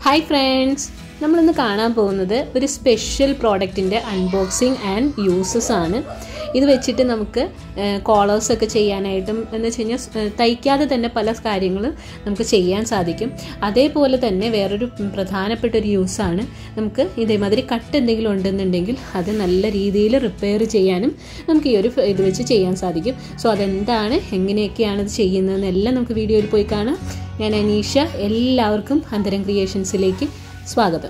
hi friends നമ്മളിന്ന് കാണാൻ പോകുന്നത് ഒരു സ്പെഷ്യൽ പ്രോഡക്റ്റിൻ്റെ അൺബോക്സിങ് ആൻഡ് യൂസസ് ആണ് ഇത് വെച്ചിട്ട് നമുക്ക് കോളേഴ്സ് ഒക്കെ ചെയ്യാനായിട്ടും എന്ന് വെച്ച് കഴിഞ്ഞാൽ ഏഹ്, തയ്ക്കാതെ തന്നെ പല കാര്യങ്ങളും നമുക്ക് ചെയ്യാൻ സാധിക്കും അതേപോലെ തന്നെ വേറൊരു പ്രധാനപ്പെട്ട ഒരു യൂസാണ് നമുക്ക് ഇതേമാതിരി കട്ട് എന്തെങ്കിലും ഉണ്ടെന്നുണ്ടെങ്കിൽ അത് നല്ല രീതിയിൽ റിപ്പയർ ചെയ്യാനും നമുക്ക് ഈ ഒരു ഫ- ഇത് വെച്ച് ചെയ്യാൻ സാധിക്കും സോ അതെന്താണ് എങ്ങനെയൊക്കെയാണ് ഇത് ചെയ്യുന്നതെന്നെല്ലാം നമുക്ക് വീഡിയോയിൽ പോയി കാണാം ഞാൻ അനീഷ എല്ലാവർക്കും അന്തരം ക്രിയേഷൻസിലേക്ക് സ്വാഗതം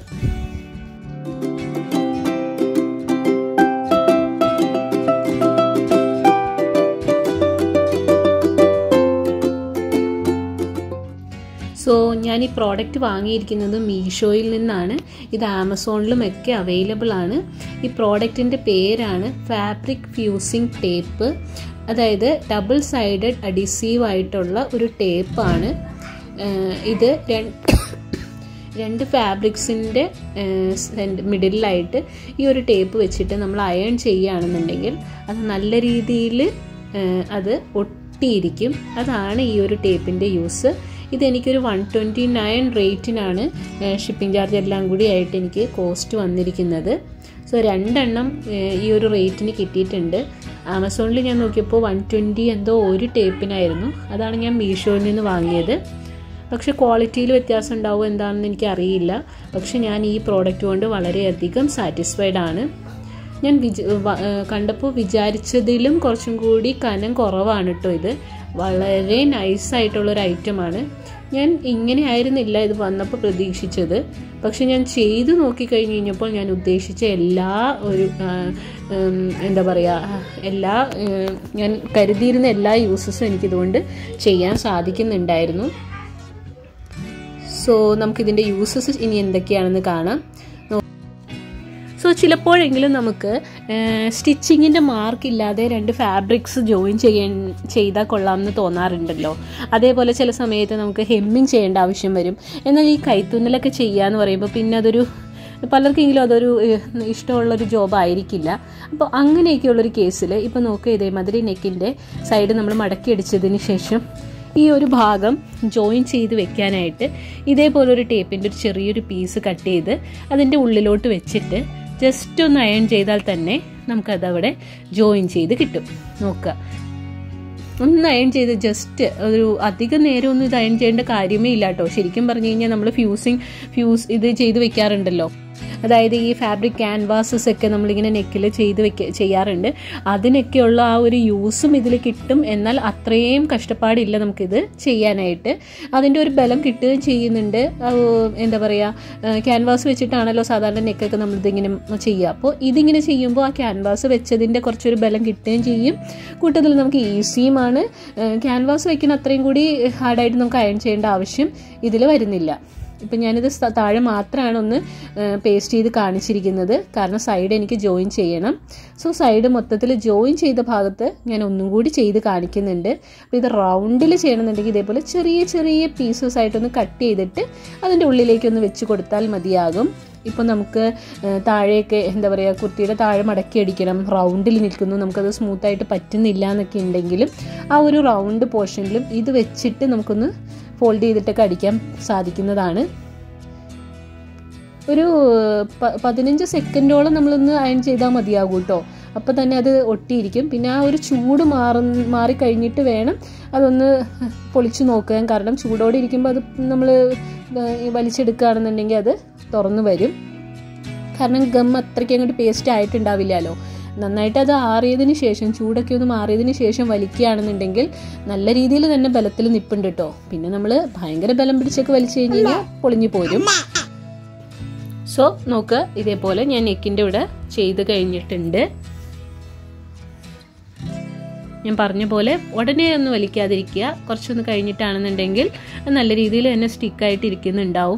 സോ ഞാൻ ഈ പ്രോഡക്റ്റ് വാങ്ങിയിരിക്കുന്നത് മീഷോയിൽ നിന്നാണ് ഇത് ആമസോണിലും ഒക്കെ അവൈലബിൾ ആണ് ഈ പ്രോഡക്റ്റിൻ്റെ പേരാണ് ഫാബ്രിക് ഫ്യൂസിങ് ടേപ്പ് അതായത് ഡബിൾ സൈഡഡ് അഡിസീവ് ആയിട്ടുള്ള ഒരു ടേപ്പാണ് ഇത് രണ്ട് രണ്ട് ഫാബ്രിക്സിൻ്റെ മിഡിലായിട്ട് ഈ ഒരു ടേപ്പ് വെച്ചിട്ട് നമ്മൾ അയൺ ചെയ്യുകയാണെന്നുണ്ടെങ്കിൽ അത് നല്ല രീതിയിൽ അത് ഒട്ടിയിരിക്കും അതാണ് ഈ ഒരു ടേപ്പിൻ്റെ യൂസ് ഇതെനിക്കൊരു വൺ ട്വൻറ്റി നയൻ റേറ്റിനാണ് ഷിപ്പിംഗ് ചാർജ് എല്ലാം കൂടി ആയിട്ട് എനിക്ക് കോസ്റ്റ് വന്നിരിക്കുന്നത് സോ രണ്ടെണ്ണം ഏഹ്, ഈ ഒരു റേറ്റിന് കിട്ടിയിട്ടുണ്ട് ആമസോണിൽ ഞാൻ നോക്കിയപ്പോൾ വൺ ട്വൻറ്റി എന്തോ ഒരു ടേപ്പിനായിരുന്നു അതാണ് ഞാൻ മീഷോയിൽ നിന്ന് വാങ്ങിയത് പക്ഷെ ക്വാളിറ്റിയിൽ വ്യത്യാസം ഉണ്ടാവും എന്താണെന്ന് എനിക്ക് അറിയില്ല പക്ഷെ ഞാൻ ഈ പ്രോഡക്റ്റ് കൊണ്ട് വളരെയധികം സാറ്റിസ്ഫൈഡ് ആണ് ഞാൻ വിച വ- ഏഹ് കണ്ടപ്പോൾ വിചാരിച്ചതിലും കുറച്ചും കൂടി കനം കുറവാണ് കേട്ടോ ഇത് വളരെ നൈസായിട്ടുള്ളൊരു ഐറ്റമാണ് ഞാൻ ഇങ്ങനെ ആയിരുന്നില്ല ഇത് വന്നപ്പോൾ പ്രതീക്ഷിച്ചത് പക്ഷെ ഞാൻ ചെയ്തു നോക്കിക്കഴിഞ്ഞ് കഴിഞ്ഞപ്പോൾ ഞാൻ ഉദ്ദേശിച്ച എല്ലാ ഒരു ആ, ഉം, എന്താ പറയുക എല്ലാ ഏഹ്, ഞാൻ കരുതിയിരുന്ന എല്ലാ യൂസസും എനിക്കിതുകൊണ്ട് ചെയ്യാൻ സാധിക്കുന്നുണ്ടായിരുന്നു സോ നമുക്കിതിൻ്റെ യൂസസ് ഇനി എന്തൊക്കെയാണെന്ന് കാണാം സോ ചിലപ്പോഴെങ്കിലും നമുക്ക് സ്റ്റിച്ചിങ്ങിൻ്റെ മാർക്ക് ഇല്ലാതെ രണ്ട് ഫാബ്രിക്സ് ജോയിൻ ചെയ്യാൻ ചെയ്താൽ കൊള്ളാമെന്ന് തോന്നാറുണ്ടല്ലോ അതേപോലെ ചില സമയത്ത് നമുക്ക് ഹെമ്മിങ് ചെയ്യേണ്ട ആവശ്യം വരും എന്നാൽ ഈ കൈത്തുന്നലൊക്കെ ചെയ്യുക എന്ന് പറയുമ്പോൾ പിന്നെ അതൊരു പലർക്കെങ്കിലും അതൊരു ഏഹ്, ഇഷ്ടമുള്ളൊരു ജോബ് ആയിരിക്കില്ല അപ്പോൾ അങ്ങനെയൊക്കെയുള്ളൊരു കേസിൽ ഇപ്പോൾ നോക്കുക ഇതേമാതിരി നെക്കിൻ്റെ സൈഡ് നമ്മൾ മടക്കി അടിച്ചതിന് ശേഷം ഈ ഒരു ഭാഗം ജോയിൻ ചെയ്ത് വെക്കാനായിട്ട് ഇതേപോലൊരു ടേപ്പിൻ്റെ ഒരു ചെറിയൊരു പീസ് കട്ട് ചെയ്ത് അതിൻ്റെ ഉള്ളിലോട്ട് വെച്ചിട്ട് ജസ്റ്റ് ഒന്ന് അയൺ ചെയ്താൽ തന്നെ നമുക്കതവിടെ ജോയിൻ ചെയ്ത് കിട്ടും നോക്കുക ഒന്ന് അയൺ ചെയ്ത് ജസ്റ്റ് ഒരു അധികം നേരം ഒന്നും ഇത് അയൺ ചെയ്യേണ്ട കാര്യമേ ഇല്ല കേട്ടോ ശരിക്കും പറഞ്ഞു കഴിഞ്ഞാൽ നമ്മൾ ഫ്യൂസിങ് ഫ്യൂസ് ഇത് ചെയ്ത് വെക്കാറുണ്ടല്ലോ അതായത് ഈ ഫാബ്രിക് ക്യാൻവാസസ് ഒക്കെ നമ്മളിങ്ങനെ നെക്കിൽ ചെയ്ത് വെക്ക ചെയ്യാറുണ്ട് അതിനൊക്കെയുള്ള ആ ഒരു യൂസും ഇതിൽ കിട്ടും എന്നാൽ അത്രയും കഷ്ടപ്പാടില്ല നമുക്കിത് ചെയ്യാനായിട്ട് അതിൻ്റെ ഒരു ബലം കിട്ടുകയും ചെയ്യുന്നുണ്ട് ആ, എന്താ പറയുക ക്യാൻവാസ് വെച്ചിട്ടാണല്ലോ സാധാരണ നെക്കൊക്കെ നമ്മളിതിങ്ങനെ ചെയ്യുക അപ്പോൾ ഇതിങ്ങനെ ചെയ്യുമ്പോൾ ആ ക്യാൻവാസ് വെച്ചതിൻ്റെ കുറച്ചൊരു ബലം കിട്ടുകയും ചെയ്യും കൂട്ടത്തിൽ നമുക്ക് ഈസിയുമാണ് ക്യാൻവാസ് വയ്ക്കുന്ന അത്രയും കൂടി ഹാർഡായിട്ട് നമുക്ക് അയൺ ചെയ്യേണ്ട ആവശ്യം ഇതിൽ വരുന്നില്ല ഇപ്പം ഞാനിത് സ- താഴെ മാത്രമാണ് ഒന്ന് പേസ്റ്റ് ചെയ്ത് കാണിച്ചിരിക്കുന്നത് കാരണം സൈഡ് എനിക്ക് ജോയിൻ ചെയ്യണം സോ സൈഡ് മൊത്തത്തിൽ ജോയിൻ ചെയ്ത ഭാഗത്ത് ഞാൻ ഒന്നും കൂടി ചെയ്ത് കാണിക്കുന്നുണ്ട് അപ്പോൾ ഇത് റൗണ്ടിൽ ചെയ്യണമെന്നുണ്ടെങ്കിൽ ഇതേപോലെ ചെറിയ ചെറിയ പീസസ് ആയിട്ടൊന്ന് കട്ട് ചെയ്തിട്ട് അതിൻ്റെ ഉള്ളിലേക്കൊന്ന് വെച്ച് കൊടുത്താൽ മതിയാകും ഇപ്പോൾ നമുക്ക് ഏഹ്, താഴെയൊക്കെ എന്താ പറയുക കുർത്തിയുടെ താഴെ മടക്കി അടിക്കണം റൗണ്ടിൽ നിൽക്കുന്നു നമുക്കത് സ്മൂത്തായിട്ട് പറ്റുന്നില്ല എന്നൊക്കെ ഉണ്ടെങ്കിലും ആ ഒരു റൗണ്ട് പോർഷനിലും ഇത് വെച്ചിട്ട് നമുക്കൊന്ന് ഫോൾഡ് ചെയ്തിട്ടൊക്കെ അടിക്കാൻ സാധിക്കുന്നതാണ് ഒരു പ- പതിനഞ്ച് സെക്കൻഡോളം നമ്മളൊന്ന് അയൺ ചെയ്താൽ മതിയാകും കേട്ടോ അപ്പോൾ തന്നെ അത് ഒട്ടിയിരിക്കും പിന്നെ ആ ഒരു ചൂട് മാറി മാറിക്കഴിഞ്ഞിട്ട് വേണം അതൊന്ന് പൊളിച്ചു നോക്കാൻ കാരണം ചൂടോടെ ഇരിക്കുമ്പോൾ അത് നമ്മൾ വലിച്ചെടുക്കുകയാണെന്നുണ്ടെങ്കിൽ അത് തുറന്നു വരും കാരണം ഗം അത്രയ്ക്ക് അങ്ങോട്ട് പേസ്റ്റ് ആയിട്ടുണ്ടാവില്ലല്ലോ നന്നായിട്ട് അത് ആറിയതിന് ശേഷം ചൂടൊക്കെ ഒന്ന് മാറിയതിന് ശേഷം വലിക്കുകയാണെന്നുണ്ടെങ്കിൽ നല്ല രീതിയിൽ തന്നെ ബലത്തിൽ നിപ്പുണ്ട് കേട്ടോ പിന്നെ നമ്മൾ ഭയങ്കര ബലം പിടിച്ചൊക്കെ വലിച്ചു കഴിഞ്ഞ് കഴിഞ്ഞാൽ പൊളിഞ്ഞു പോരും സോ നോക്ക് ഇതേപോലെ ഞാൻ നെക്കിൻ്റെ ഇവിടെ ചെയ്ത് കഴിഞ്ഞിട്ടുണ്ട് ഞാൻ പറഞ്ഞ പോലെ ഉടനെ ഒന്ന് വലിക്കാതിരിക്കുക കുറച്ചൊന്ന് കഴിഞ്ഞിട്ടാണെന്നുണ്ടെങ്കിൽ അത് നല്ല രീതിയിൽ തന്നെ സ്റ്റിക്കായിട്ട് ഇരിക്കുന്നുണ്ടാവും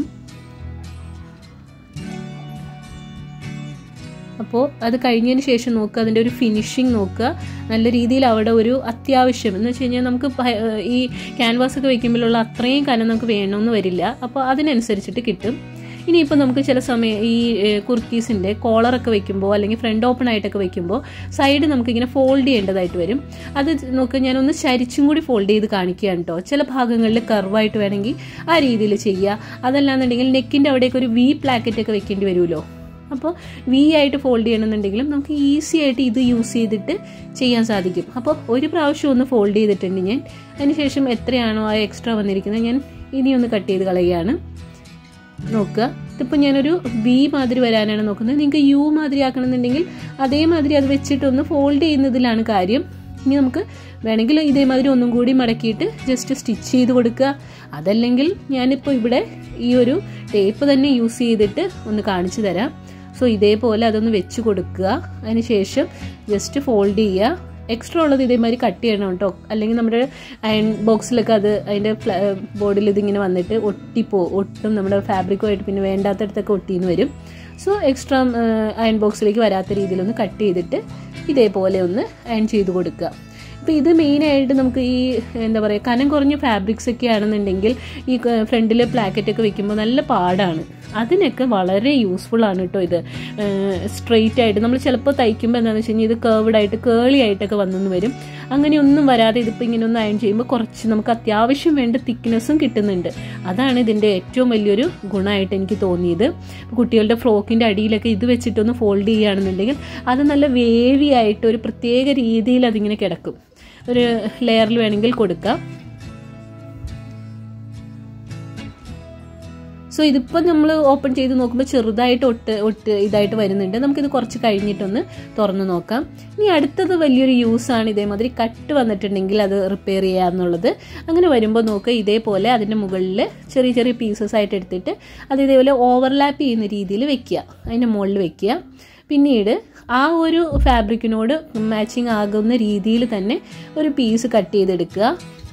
അപ്പോൾ അത് കഴിഞ്ഞതിന് ശേഷം നോക്കുക അതിൻ്റെ ഒരു ഫിനിഷിങ് നോക്കുക നല്ല രീതിയിൽ അവിടെ ഒരു അത്യാവശ്യം എന്ന് വെച്ച് കഴിഞ്ഞാൽ നമുക്ക് ഭയ- ഏഹ് ഈ ക്യാൻവാസ് ഒക്കെ വെക്കുമ്പോഴുള്ള അത്രയും കനം നമുക്ക് വേണമെന്ന് വരില്ല അപ്പോൾ അതിനനുസരിച്ചിട്ട് കിട്ടും ഇനിയിപ്പോൾ നമുക്ക് ചില സമയം ഈ കുർത്തീസിൻ്റെ കോളറൊക്കെ വെക്കുമ്പോൾ അല്ലെങ്കിൽ ഫ്രണ്ട് ഓപ്പൺ ആയിട്ടൊക്കെ വെക്കുമ്പോൾ സൈഡ് നമുക്കിങ്ങനെ ഫോൾഡ് ചെയ്യേണ്ടതായിട്ട് വരും അത് നോക്ക് ഞാനൊന്ന് ചരിച്ചും കൂടി ഫോൾഡ് ചെയ്ത് കാണിക്കുകയാണ് കേട്ടോ ചില ഭാഗങ്ങളിൽ കർവായിട്ട് വേണമെങ്കിൽ ആ രീതിയിൽ ചെയ്യുക അതല്ലാന്നുണ്ടെങ്കിൽ നെക്കിൻ്റെ അവിടേക്ക് ഒരു വി പ്ലാക്കറ്റ് ഒക്കെ വെക്കേണ്ടി വരുമല്ലോ അപ്പോൾ വി ആയിട്ട് ഫോൾഡ് ചെയ്യണമെന്നുണ്ടെങ്കിലും നമുക്ക് ഈസി ആയിട്ട് ഇത് യൂസ് ചെയ്തിട്ട് ചെയ്യാൻ സാധിക്കും അപ്പോൾ ഒരു പ്രാവശ്യം ഒന്ന് ഫോൾഡ് ചെയ്തിട്ടുണ്ട് ഞാൻ അതിനുശേഷം എത്രയാണോ ആ എക്സ്ട്രാ വന്നിരിക്കുന്നത് ഞാൻ ഇനി ഒന്ന് കട്ട് ചെയ്ത് കളയുകയാണ് നോക്കുക ഇതിപ്പോൾ ഞാനൊരു വി മാതിരി വരാനാണ് നോക്കുന്നത് നിങ്ങൾക്ക് യു മാതിരി ആക്കണമെന്നുണ്ടെങ്കിൽ അതേമാതിരി അത് വെച്ചിട്ടൊന്ന് ഫോൾഡ് ചെയ്യുന്നതിലാണ് കാര്യം ഇനി നമുക്ക് വേണമെങ്കിൽ ഇതേമാതിരി ഒന്നും കൂടി മടക്കിയിട്ട് ജസ്റ്റ് സ്റ്റിച്ച് ചെയ്ത് കൊടുക്കുക അതല്ലെങ്കിൽ ഞാനിപ്പോൾ ഇവിടെ ഈ ഒരു ടേപ്പ് തന്നെ യൂസ് ചെയ്തിട്ട് ഒന്ന് കാണിച്ചു തരാം സോ ഇതേപോലെ അതൊന്ന് വെച്ച് കൊടുക്കുക അതിനുശേഷം ജസ്റ്റ് ഫോൾഡ് ചെയ്യുക എക്സ്ട്രാ ഉള്ളത് ഇതേമാതിരി കട്ട് ചെയ്യണം കേട്ടോ അല്ലെങ്കിൽ നമ്മുടെ അയൺ ബോക്സിലൊക്കെ അത് അതിൻ്റെ ബോർഡിൽ ഇതിങ്ങനെ വന്നിട്ട് ഒട്ടിപ്പോ ഒട്ടും നമ്മുടെ ഫാബ്രിക്കുമായിട്ട് പിന്നെ വേണ്ടാത്തടത്തൊക്കെ ഒട്ടിന്ന് വരും സോ എക്സ്ട്രാ അയൺ ബോക്സിലേക്ക് വരാത്ത രീതിയിലൊന്ന് കട്ട് ചെയ്തിട്ട് ഇതേപോലെ ഒന്ന് അയൺ ചെയ്ത് കൊടുക്കുക അപ്പോൾ ഇത് മെയിനായിട്ട് നമുക്ക് ഈ എന്താ പറയുക കനം കുറഞ്ഞ ഫാബ്രിക്സ് ഒക്കെ ആണെന്നുണ്ടെങ്കിൽ ഈ ഫ്രണ്ടിൽ പ്ലാക്കറ്റ് ഒക്കെ വെക്കുമ്പോൾ നല്ല പാടാണ് അതിനൊക്കെ വളരെ യൂസ്ഫുൾ ആണ് കേട്ടോ ഇത് സ്ട്രെയിറ്റ് ആയിട്ട് നമ്മൾ ചിലപ്പോൾ തയ്ക്കുമ്പോൾ എന്താണെന്ന് വെച്ച് കഴിഞ്ഞാൽ ഇത് കേർവ്ഡ് ആയിട്ട് കേളി ആയിട്ടൊക്കെ വന്നെന്ന് വരും അങ്ങനെയൊന്നും വരാതെ ഇതിപ്പോൾ ഇങ്ങനെ ഒന്ന് അയൺ ചെയ്യുമ്പോൾ കുറച്ച് നമുക്ക് അത്യാവശ്യം വേണ്ട തിക്നെസ്സും കിട്ടുന്നുണ്ട് അതാണ് ഇതിൻ്റെ ഏറ്റവും വലിയൊരു ഗുണമായിട്ട് എനിക്ക് തോന്നിയത് കുട്ടികളുടെ ഫ്രോക്കിൻ്റെ അടിയിലൊക്കെ ഇത് വെച്ചിട്ടൊന്ന് ഫോൾഡ് ചെയ്യുകയാണെന്നുണ്ടെങ്കിൽ അത് നല്ല വേവി ആയിട്ട് ഒരു പ്രത്യേക രീതിയിൽ അതിങ്ങനെ കിടക്കും ഒരു ലെയറിൽ വേണമെങ്കിൽ കൊടുക്കാം സോ ഇതിപ്പോൾ നമ്മൾ ഓപ്പൺ ചെയ്ത് നോക്കുമ്പോൾ ചെറുതായിട്ട് ഒട്ട് ഒട്ട് ഇതായിട്ട് വരുന്നുണ്ട് നമുക്കിത് കുറച്ച് കഴിഞ്ഞിട്ടൊന്ന് തുറന്ന് നോക്കാം ഇനി അടുത്തത് വലിയൊരു യൂസാണ് ഇതേമാതിരി കട്ട് വന്നിട്ടുണ്ടെങ്കിൽ അത് റിപ്പയർ ചെയ്യുക എന്നുള്ളത് അങ്ങനെ വരുമ്പോൾ നോക്കുക ഇതേപോലെ അതിൻ്റെ മുകളിൽ ചെറിയ ചെറിയ പീസസ് ആയിട്ട് എടുത്തിട്ട് അത് ഇതേപോലെ ഓവർലാപ്പ് ചെയ്യുന്ന രീതിയിൽ വെക്കുക അതിൻ്റെ മുകളിൽ വെക്കുക പിന്നീട് ആ ഒരു ഫാബ്രിക്കിനോട് മാച്ചിങ് ആകുന്ന രീതിയിൽ തന്നെ ഒരു പീസ് കട്ട് ചെയ്തെടുക്കുക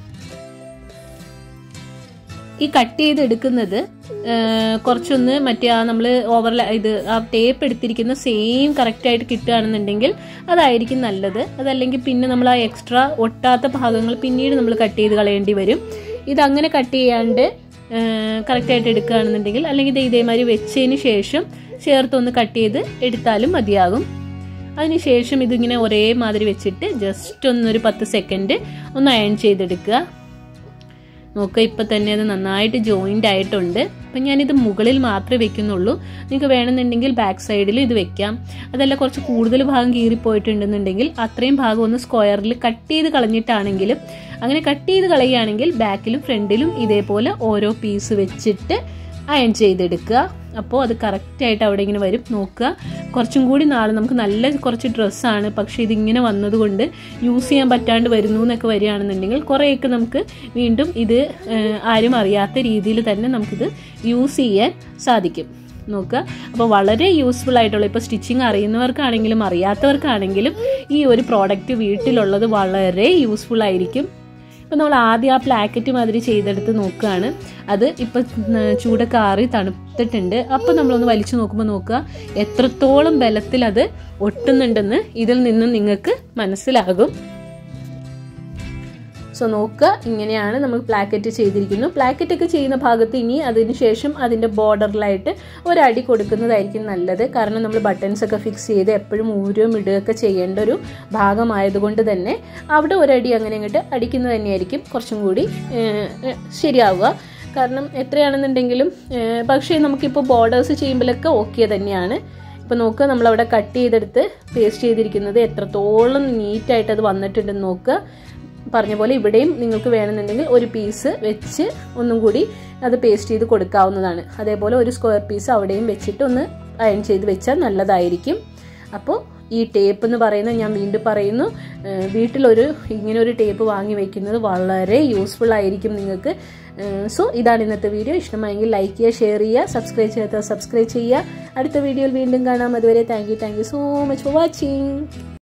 ഈ കട്ട് ചെയ്തെടുക്കുന്നത് കുറച്ചൊന്ന് മറ്റേ ആ നമ്മൾ ഓവർ ഇത് ആ ടേപ്പ് എടുത്തിരിക്കുന്ന സെയിം കറക്റ്റായിട്ട് കിട്ടുകയാണെന്നുണ്ടെങ്കിൽ അതായിരിക്കും നല്ലത് അതല്ലെങ്കിൽ പിന്നെ നമ്മൾ ആ എക്സ്ട്രാ ഒട്ടാത്ത ഭാഗങ്ങൾ പിന്നീട് നമ്മൾ കട്ട് ചെയ്ത് കളയേണ്ടി വരും ഇതങ്ങനെ കട്ട് ചെയ്യാണ്ട് കറക്റ്റായിട്ട് എടുക്കുകയാണെന്നുണ്ടെങ്കിൽ അല്ലെങ്കിൽ ഇത് ഇതേമാതിരി വെച്ചതിന് ശേഷം ചേർത്തൊന്ന് കട്ട് ചെയ്ത് എടുത്താലും മതിയാകും അതിനുശേഷം ഇതിങ്ങനെ ഒരേ മാതിരി വെച്ചിട്ട് ജസ്റ്റ് ഒന്നൊരു പത്ത് സെക്കൻഡ് ഒന്ന് അയൺ ചെയ്തെടുക്കുക നോക്കുക ഇപ്പം തന്നെ അത് നന്നായിട്ട് ജോയിൻ്റ് ആയിട്ടുണ്ട് അപ്പം ഞാനിത് മുകളിൽ മാത്രമേ വെക്കുന്നുള്ളൂ നിങ്ങൾക്ക് വേണമെന്നുണ്ടെങ്കിൽ ബാക്ക് സൈഡിൽ ഇത് വെക്കാം അതല്ല കുറച്ച് കൂടുതൽ ഭാഗം കീറിപ്പോയിട്ടുണ്ടെന്നുണ്ടെങ്കിൽ അത്രയും ഭാഗം ഒന്ന് സ്ക്വയറിൽ കട്ട് ചെയ്ത് കളഞ്ഞിട്ടാണെങ്കിലും അങ്ങനെ കട്ട് ചെയ്ത് കളയുകയാണെങ്കിൽ ബാക്കിലും ഫ്രണ്ടിലും ഇതേപോലെ ഓരോ പീസ് വെച്ചിട്ട് അയൺ ചെയ്തെടുക്കുക അപ്പോൾ അത് കറക്റ്റായിട്ട് അവിടെ ഇങ്ങനെ വരും നോക്കുക കുറച്ചും കൂടി നാളെ നമുക്ക് നല്ല കുറച്ച് ഡ്രസ്സാണ് പക്ഷേ ഇതിങ്ങനെ വന്നതുകൊണ്ട് യൂസ് ചെയ്യാൻ പറ്റാണ്ട് വരുന്നു എന്നൊക്കെ വരികയാണെന്നുണ്ടെങ്കിൽ കുറേയൊക്കെ നമുക്ക് വീണ്ടും ഇത് ആരും അറിയാത്ത രീതിയിൽ തന്നെ നമുക്കിത് യൂസ് ചെയ്യാൻ സാധിക്കും നോക്കുക അപ്പോൾ വളരെ യൂസ്ഫുൾ ആയിട്ടുള്ള ഇപ്പോൾ സ്റ്റിച്ചിങ് അറിയുന്നവർക്കാണെങ്കിലും അറിയാത്തവർക്കാണെങ്കിലും ഈ ഒരു പ്രോഡക്റ്റ് വീട്ടിലുള്ളത് വളരെ യൂസ്ഫുൾ ആയിരിക്കും ഇപ്പം നമ്മൾ ആദ്യം ആ പ്ലാക്കറ്റ് മാതിരി ചെയ്തെടുത്ത് നോക്കുകയാണ് അത് ഇപ്പം ചൂടൊക്കെ ആറി തണുത്തിട്ടുണ്ട് അപ്പം നമ്മളൊന്ന് വലിച്ചു നോക്കുമ്പോൾ നോക്കുക എത്രത്തോളം ബലത്തിൽ അത് ഒട്ടുന്നുണ്ടെന്ന് ഇതിൽ നിന്നും നിങ്ങൾക്ക് മനസ്സിലാകും സോ നോക്കുക ഇങ്ങനെയാണ് നമ്മൾ പ്ലാക്കറ്റ് ചെയ്തിരിക്കുന്നു പ്ലാക്കറ്റ് ഒക്കെ ചെയ്യുന്ന ഭാഗത്ത് ഇനി അതിന് ശേഷം അതിൻ്റെ ബോർഡറിലായിട്ട് ഒരടി കൊടുക്കുന്നതായിരിക്കും നല്ലത് കാരണം നമ്മൾ ബട്ടൺസ് ഒക്കെ ഫിക്സ് ചെയ്ത് എപ്പോഴും ഊരുകയും ഇടുകയൊക്കെ ചെയ്യേണ്ട ഒരു ഭാഗമായതുകൊണ്ട് തന്നെ അവിടെ ഒരടി അങ്ങനെ അങ്ങോട്ട് അടിക്കുന്നത് തന്നെയായിരിക്കും കുറച്ചും കൂടി ശരിയാവുക കാരണം എത്രയാണെന്നുണ്ടെങ്കിലും പക്ഷേ നമുക്കിപ്പോൾ ബോർഡേഴ്സ് ചെയ്യുമ്പോഴൊക്കെ ഓക്കെ തന്നെയാണ് ഇപ്പോൾ നോക്കുക നമ്മളവിടെ കട്ട് ചെയ്തെടുത്ത് പേസ്റ്റ് ചെയ്തിരിക്കുന്നത് എത്രത്തോളം നീറ്റായിട്ട് അത് വന്നിട്ടുണ്ടെന്ന് നോക്കുക പറഞ്ഞ പോലെ ഇവിടെയും നിങ്ങൾക്ക് വേണമെന്നുണ്ടെങ്കിൽ ഒരു പീസ് വെച്ച് ഒന്നും കൂടി അത് പേസ്റ്റ് ചെയ്ത് കൊടുക്കാവുന്നതാണ് അതേപോലെ ഒരു സ്ക്വയർ പീസ് അവിടെയും വെച്ചിട്ട് ഒന്ന് അയൺ ചെയ്ത് വെച്ചാൽ നല്ലതായിരിക്കും അപ്പോൾ ഈ ടേപ്പ് എന്ന് പറയുന്നത് ഞാൻ വീണ്ടും പറയുന്നു വീട്ടിലൊരു ഇങ്ങനെ ഒരു ടേപ്പ് വാങ്ങി വെക്കുന്നത് വളരെ യൂസ്ഫുൾ ആയിരിക്കും നിങ്ങൾക്ക് സോ ഇതാണ് ഇന്നത്തെ വീഡിയോ ഇഷ്ടമായെങ്കിൽ ലൈക്ക് ചെയ്യുക ഷെയർ ചെയ്യുക സബ്സ്ക്രൈബ് ചെയ്യാത്ത സബ്സ്ക്രൈബ് ചെയ്യുക അടുത്ത വീഡിയോയിൽ വീണ്ടും കാണാം അതുവരെ thank you thank you so much for watching